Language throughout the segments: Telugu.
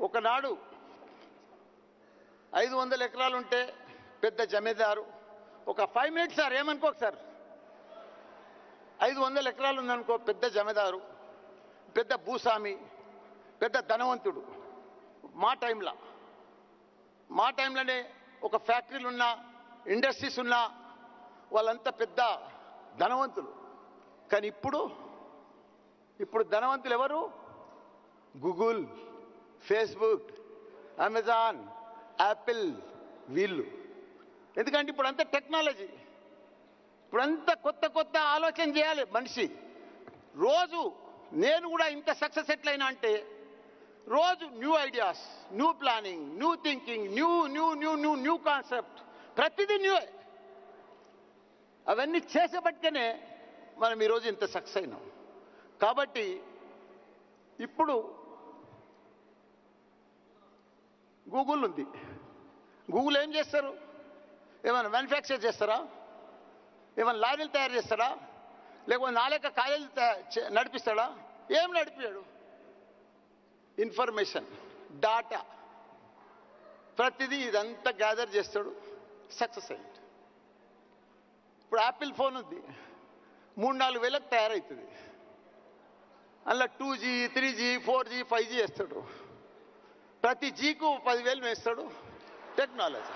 ఒకనాడు ఐదు వందల ఎకరాలు ఉంటే పెద్ద జమీదారు ఒక ఫైవ్ మినిట్స్ సార్ ఏమనుకోకు సార్ ఐదు వందల ఎకరాలు ఉందనుకో పెద్ద జమీదారు పెద్ద భూస్వామి పెద్ద ధనవంతుడు మా టైంలో మా టైంలోనే ఒక ఫ్యాక్టరీలు ఉన్నా ఇండస్ట్రీస్ ఉన్నా వాళ్ళంతా పెద్ద ధనవంతులు కానీ ఇప్పుడు ఇప్పుడు ధనవంతులు ఎవరు గూగుల్ ఫేస్బుక్ అమెజాన్ యాపిల్ వీళ్ళు ఎందుకంటే ఇప్పుడు అంతా టెక్నాలజీ ఇప్పుడంతా కొత్త కొత్త ఆలోచన చేయాలి మనిషి రోజు నేను కూడా ఇంత సక్సెస్ ఎట్లయినా అంటే రోజు new ideas new planning new thinking new new new new new concept ప్రతిదీ న్యూ అవన్నీ చేసేబట్టినే మనం ఈరోజు ఇంత సక్సెస్ అయినాం కాబట్టి ఇప్పుడు గూగుల్ ఉంది గూగుల్ ఏం చేస్తారు ఏమైనా మ్యానుఫ్యాక్చర్ చేస్తారా ఏమైనా లారీలు తయారు చేస్తాడా లేకపోతే నాలేక కాలేజీలు తయా- చే- నడిపిస్తాడా ఏం నడిపాడు ఇన్ఫర్మేషన్ డాటా ప్రతిదీ ఇదంతా గ్యాదర్ చేస్తాడు సక్సెస్ అయ్యాడు ఇప్పుడు యాపిల్ ఫోన్ ఉంది మూడు నాలుగు వేలకు తయారవుతుంది అందులో two G three G four G five G వేస్తాడు ప్రతి జీకు పదివేలు వేస్తాడు టెక్నాలజీ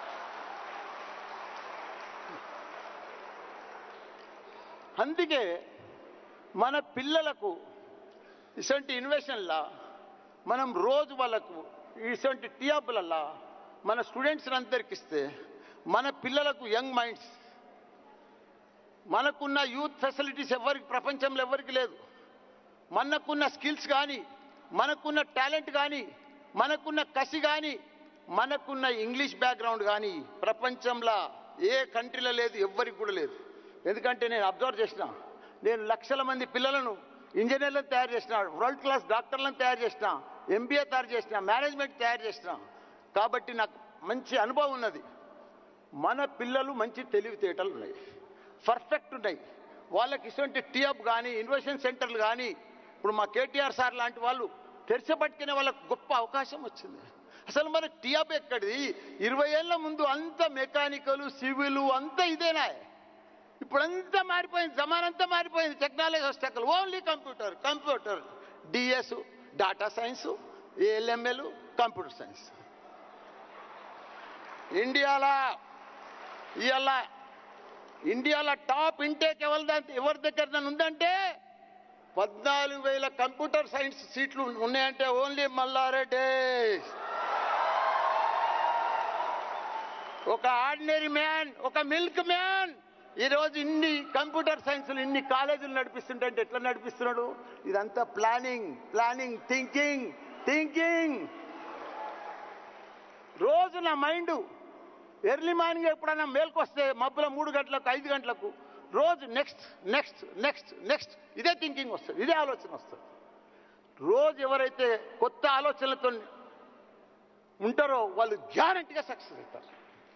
అందుకే మన పిల్లలకు ఇటువంటి ఇన్వెషన్లా మనం రోజు వాళ్ళకు ఇటువంటి టీఆప్లల్లా మన స్టూడెంట్స్ అందరికి ఇస్తే మన పిల్లలకు యంగ్ మైండ్స్ మనకున్న యూత్ ఫెసిలిటీస్ ఎవరికి ప్రపంచంలో ఎవరికి లేదు మనకున్న స్కిల్స్ కానీ మనకున్న టాలెంట్ కానీ మనకున్న కసి కానీ మనకున్న ఇంగ్లీష్ బ్యాక్గ్రౌండ్ కానీ ప్రపంచంలో ఏ కంట్రీలో లేదు ఎవ్వరికి కూడా లేదు ఎందుకంటే నేను అబ్జర్వ్ చేసిన నేను లక్షల మంది పిల్లలను ఇంజనీర్లను తయారు చేసిన వరల్డ్ క్లాస్ డాక్టర్లను తయారు చేసిన ఎంబీఏ తయారు చేసిన మేనేజ్మెంట్ తయారు చేసిన కాబట్టి నాకు మంచి అనుభవం ఉన్నది మన పిల్లలు మంచి తెలివితేటలు ఉన్నాయి పర్ఫెక్ట్ ఉన్నాయి వాళ్ళకి ఇటువంటి టీఅప్ కానీ ఇన్వెషన్ సెంటర్లు కానీ ఇప్పుడు మా కేటీఆర్ సార్ లాంటి వాళ్ళు తెరిచబట్టుకునే వాళ్ళకు గొప్ప అవకాశం వచ్చింది అసలు మన టీఅప్ ఎక్కడిది ఇరవై ఏళ్ళ ముందు అంత మెకానికల్ సివిల్ అంతా ఇదేనా ఇప్పుడంతా మారిపోయింది జమానంతా మారిపోయింది టెక్నాలజీ వస్తాక only computer computer DS data science AIML computer science ఇండియాలో ఇవాళ ఇండియాలో టాప్ ఇంటేక్ ఎవరి దా- ఎవరి దగ్గర ఉందంటే పద్నాలుగు వేల కంప్యూటర్ సైన్స్ సీట్లు ఉన్నాయంటే ఓన్లీ మల్లారెడ్డి ఒక ఆర్డినరీ మ్యాన్ ఒక మిల్క్ మ్యాన్ ఈరోజు ఇన్ని కంప్యూటర్ సైన్స్లు ఇన్ని కాలేజీలు నడిపిస్తుంటే అంటే ఎట్లా నడిపిస్తున్నాడు ఇదంతా ప్లానింగ్ ప్లానింగ్ థింకింగ్ థింకింగ్ రోజు నా మైండ్ ఎర్లీ మార్నింగ్ ఎప్పుడైనా మేల్కొస్తే మబ్బుల మూడు గంటలకు ఐదు గంటలకు రోజు నెక్స్ట్ నెక్స్ట్ నెక్స్ట్ నెక్స్ట్ ఇదే థింకింగ్ వస్తుంది ఇదే ఆలోచన వస్తుంది రోజు ఎవరైతే కొత్త ఆలోచనలతో ఉంటారో వాళ్ళు గ్యారంటీగా సక్సెస్ అవుతారు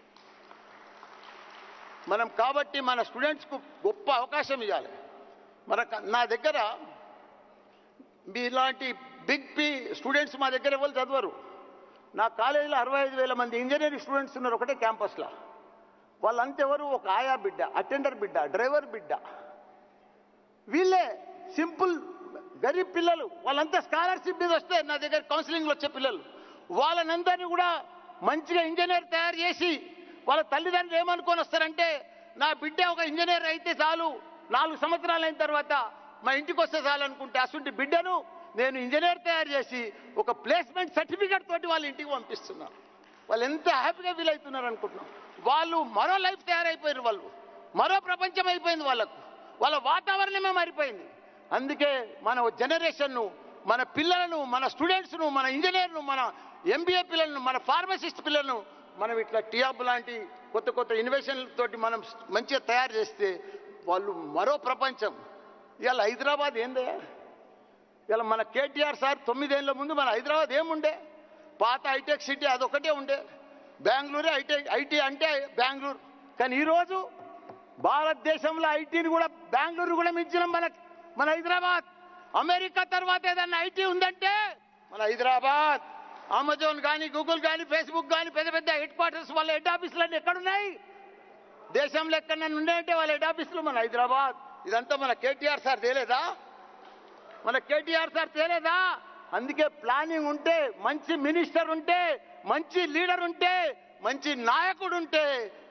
మనం కాబట్టి మన స్టూడెంట్స్కు గొప్ప అవకాశం ఇవ్వాలి మన నా దగ్గర మీలాంటి బిగ్ పి స్టూడెంట్స్ మా దగ్గర ఎవరు చదవరు నా కాలేజీలో అరవై ఐదు వేల మంది ఇంజనీరింగ్ స్టూడెంట్స్ ఉన్నారు ఒకటే క్యాంపస్లో వాళ్ళంతెవరు ఒక ఆయా బిడ్డ అటెండర్ బిడ్డ డ్రైవర్ బిడ్డ వీళ్ళే సింపుల్ గరీబ్ పిల్లలు వాళ్ళంతా స్కాలర్షిప్ మీద వస్తే నా దగ్గర కౌన్సిలింగ్లో వచ్చే పిల్లలు వాళ్ళనందరినీ కూడా మంచిగా ఇంజనీర్ తయారు చేసి వాళ్ళ తల్లిదండ్రులు ఏమనుకొని వస్తారంటే నా బిడ్డ ఒక ఇంజనీర్ అయితే చాలు నాలుగు సంవత్సరాలు అయిన తర్వాత మా ఇంటికి వస్తే చాలు అనుకుంటే అసలు బిడ్డను నేను ఇంజనీర్ తయారు చేసి ఒక ప్లేస్మెంట్ సర్టిఫికేట్ తోటి వాళ్ళ ఇంటికి పంపిస్తున్నా వాళ్ళు ఎంత హ్యాపీగా ఫీల్ అవుతున్నారు అనుకుంటున్నాం వాళ్ళు మరో లైఫ్ తయారైపోయారు వాళ్ళు మరో ప్రపంచం అయిపోయింది వాళ్ళకు వాళ్ళ వాతావరణమే మారిపోయింది అందుకే మన జనరేషన్ను మన పిల్లలను మన స్టూడెంట్స్ను మన ఇంజనీర్ను మన ఎంబీఏ పిల్లలను మన ఫార్మసిస్ట్ పిల్లలను మనం ఇట్లా టియాబ్ లాంటి కొత్త కొత్త ఇన్వెషన్లతోటి మనం మంచిగా తయారు చేస్తే వాళ్ళు మరో ప్రపంచం ఇవాళ హైదరాబాద్ ఏందే ఇలా మన కేటీఆర్ సార్ తొమ్మిదేళ్ల ముందు మన హైదరాబాద్ ఏముండే పాత హైటెక్ సిటీ అదొకటే ఉండే బెంగళూరే ఐటీ ఐటీ అంటే బెంగళూరు కానీ ఈరోజు భారతదేశంలో ఐటీని కూడా బెంగళూరు కూడా మించిన మన మన హైదరాబాద్ అమెరికా తర్వాత ఏదన్నా ఐటీ ఉందంటే మన హైదరాబాద్ అమెజాన్ కానీ గూగుల్ కానీ ఫేస్బుక్ కానీ పెద్ద పెద్ద హెడ్ క్వార్టర్స్ వాళ్ళ హెడ్ ఆఫీసులన్నీ ఎక్కడున్నాయి దేశంలో ఎక్కడన్నా ఉన్నాయంటే వాళ్ళ హెడ్ ఆఫీసులు మన హైదరాబాద్ ఇదంతా మన కేటీఆర్ సార్ తేలేదా మన కేటీఆర్ సార్ తేలేదా అందుకే ప్లానింగ్ ఉంటే మంచి మినిస్టర్ ఉంటే మంచి లీడర్ ఉంటే మంచి నాయకుడు ఉంటే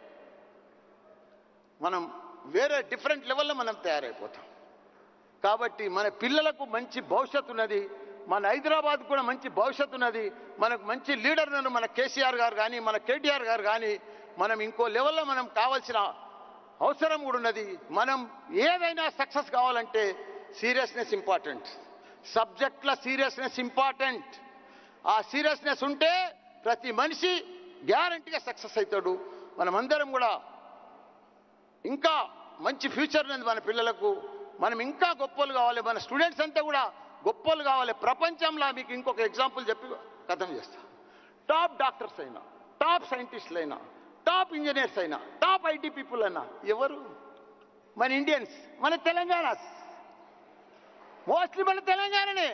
మనం వేరే డిఫరెంట్ లెవెల్లో మనం తయారైపోతాం కాబట్టి మన పిల్లలకు మంచి భవిష్యత్తు ఉన్నది మన హైదరాబాద్ కూడా మంచి భవిష్యత్తు ఉన్నది మనకు మంచి లీడర్ ఉన్నారు మన కేసీఆర్ గారు కానీ మన కేటీఆర్ గారు కానీ మనం ఇంకో లెవెల్లో మనం కావాల్సిన అవసరం కూడా ఉన్నది మనం ఏదైనా సక్సెస్ కావాలంటే సీరియస్నెస్ ఇంపార్టెంట్ సబ్జెక్ట్ల సీరియస్నెస్ ఇంపార్టెంట్ ఆ సీరియస్నెస్ ఉంటే ప్రతి మనిషి గ్యారంటీగా సక్సెస్ అవుతాడు మనమందరం కూడా ఇంకా మంచి ఫ్యూచర్ ఉన్నది మన పిల్లలకు మనం ఇంకా గొప్పలు కావాలి మన స్టూడెంట్స్ అంతా కూడా గొప్పలు కావాలి ప్రపంచంలో మీకు ఇంకొక ఎగ్జాంపుల్ చెప్పి కథం చేస్తా టాప్ డాక్టర్స్ అయినా టాప్ సైంటిస్టులు అయినా టాప్ ఇంజనీర్స్ అయినా టాప్ ఐటీ పీపుల్ అయినా ఎవరు మన ఇండియన్స్ మన తెలంగాణ మోస్ట్లీ మన తెలంగాణనే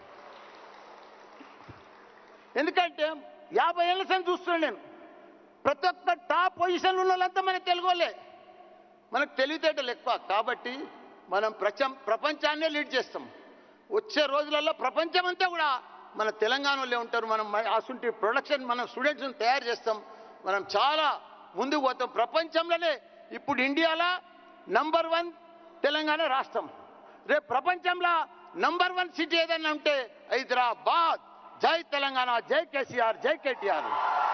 ఎందుకంటే యాభై ఏళ్ళ సంది చూస్తున్నాను నేను ప్రతి ఒక్క టాప్ పొజిషన్లో ఉన్న వాళ్ళంతా మన తెలుగు వాళ్ళే మనకు తెలివితేటలు ఎక్కువ కాబట్టి మనం ప్రచం ప్రపంచాన్నే లీడ్ చేస్తాం వచ్చే రోజులలో ప్రపంచం అంతా కూడా మన తెలంగాణలో ఉంటారు మనం మ- అసుంటి ప్రొడక్షన్ మనం స్టూడెంట్స్ని తయారు చేస్తాం మనం చాలా ముందుకు పోతాం ప్రపంచంలోనే ఇప్పుడు ఇండియాలో నంబర్ వన్ తెలంగాణ రాష్ట్రం రేపు ప్రపంచంలో నంబర్ వన్ సిటీ ఏదైనా ఉంటే హైదరాబాద్ జై తెలంగాణ జై కేసీఆర్ జై కేటీఆర్